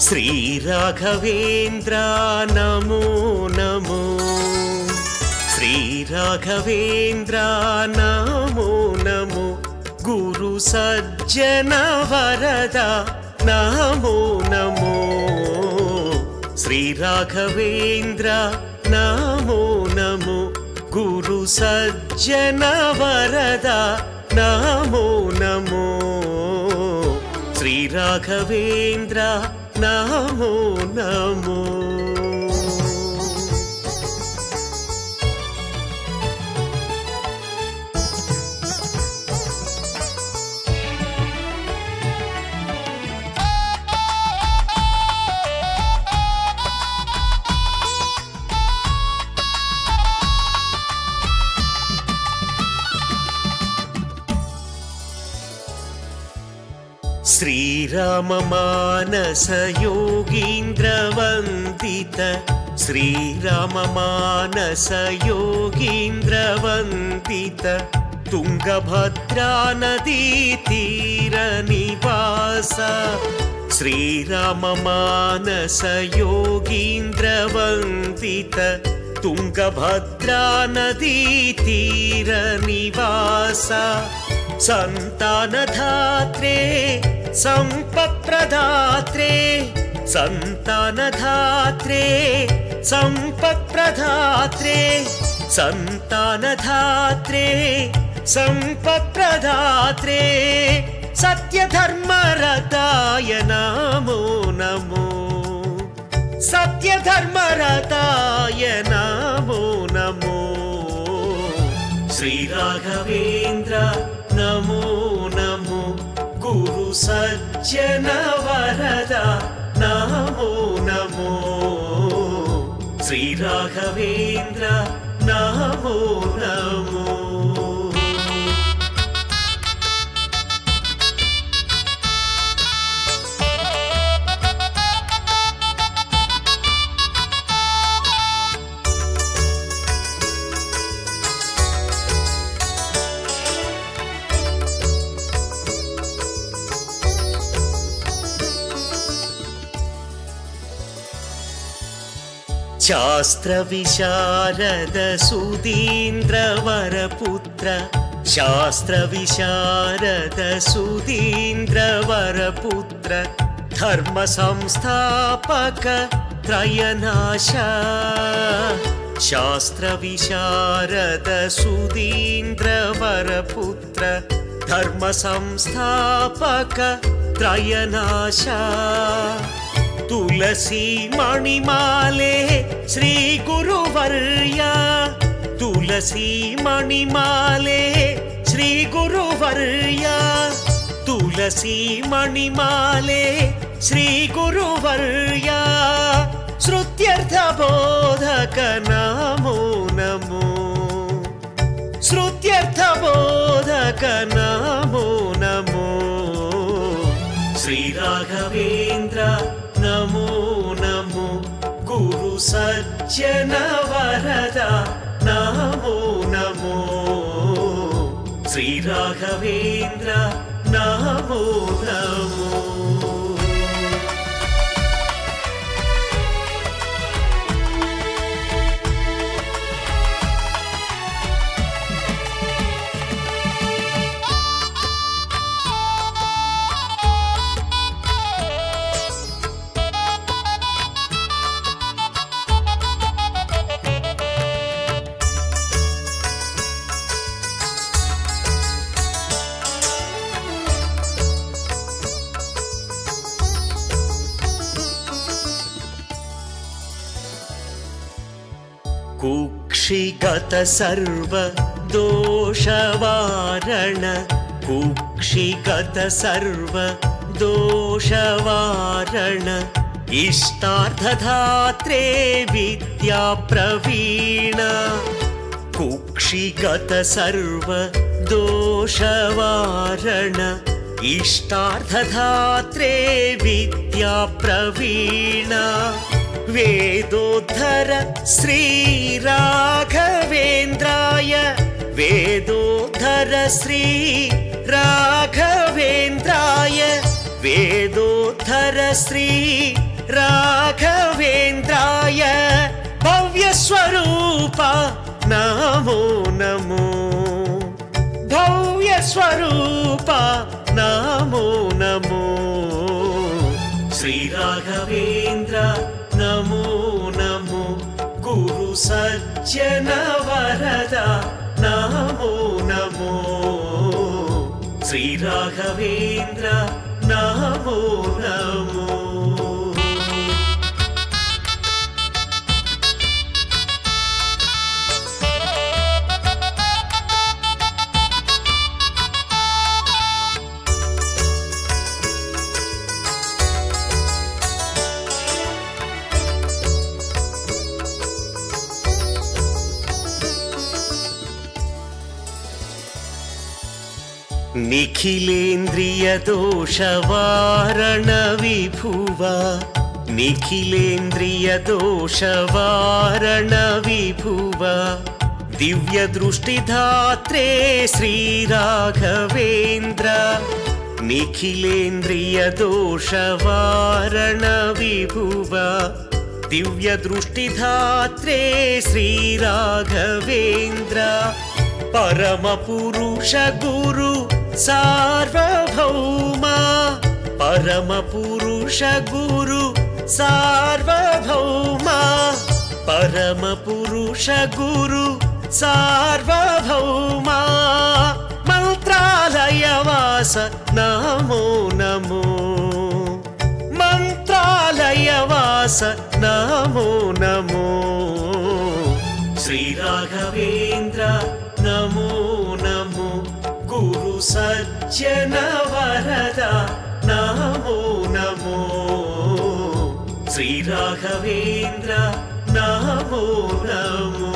శ్రీరాఘవేంద్ర నమో నమో శ్రీరాఘవేంద్ర నమో నమో గురు సజ్జన వరద నమో నమో శ్రీరాఘవేంద్ర నమో నమో గురు సజ్జన వరద నమో నమో శ్రీరాఘవేంద్ర నమో నమో श्रीराममानसयोगीन्द्रवन्दित श्रीराममानसयोगीन्द्रवन्दित तुङ्गभद्रानदीतीरनिवास श्रीराममानसयोगीन्द्रवन्दित तुङ्गभद्रानदीतीरनिवास सन्तानधात्रे सम्पत्प्रदात्रे सन्तानधात्रे सम्पत्प्रदात्रे सन्तानधात्रे सम्पत्प्रदात्रे सत्यधर्मरताय नमो नमो सत्यधर्मरताय नमो नमो श्रीराघवेन्द्र नमो नमो गुरु सज्जन वरद नमो नमो श्रीराघवेन्द्र नमो नमो शास्त्रविशारद सुधीन्द्रवरपुत्र शास्त्रविशारद सुधीन्द्रवरपुत्र धर्मसंस्थापक त्रयनाश शास्त्रविशारद सुधीन्द्रवरपुत्र धर्मसंस्थापक त्रयनाश ತುಳಸಿ ಮಣಿಮಾಲೆ ಶ್ರೀ ಗುರುವರ್ಯ ತುಳಸಿ ಮಣಿಮಾಲೆ ಶ್ರೀ ಗುರುವರ್ಯ ತುಳಸಿ ಮಣಿಮಾಲೆ ಶ್ರೀ ಗುರುವರ್ಯ ಶ್ರುತ್ಯರ್ಥ ಬೋಧಕ ನಮೋ ನಮೋ ಶ್ರುತ್ಯರ್ಥ ಬೋಧಕ ನಮೋ ನಮೋ श्रीराघवेन्द्र नमो नमो गुरु सज्जन वरद नमो नमो श्रीराघवेन्द्र नमो नमो कुक्षिगत सर्व दोषवारण कुक्षिगत सर्व दोषवारण इष्टार्थधात्रे विद्याप्रवीण कुक्षिगत सर्व दोषवारण इष्टार्थधात्रे विद्याप्रवीण वेदोद्धर श्रीराघवेन्द्राय वेदोद्धर श्री राघवेन्द्राय वेदोद्धर श्री श्रीराघवेन्द्राय भव्यस्वरूप नमो नमो भव्यस्वरूप नमो नमो श्रीराघवेन्द्र नमो नमो गुरु सज्जन वरदा नमो नमो श्रीराघवेन्द्र नमो नमो निखिलेन्द्रियदोषवारण विभुव निखिलेन्द्रियदोषवारण विभुव दिव्यदृष्टिधात्रे श्रीराघवेन्द्र निखिलेन्द्रियदोषवारण विभुव दिव्यदृष्टिधात्रे श्रीराघवेन्द्र परमपुरुष गुरु सार्वभौमा परमपुरुष गुरु सार्वभौमा परमपुरुष गुरु सार्वभौमा मन्त्रालयवास नमो नमो मन्त्रालयवास नमो नमो श्रीराघवेन्द्र नमो नमो गुरु सज्जन वरदा नमो नमो श्रीराघवेन्द्र नमो नमो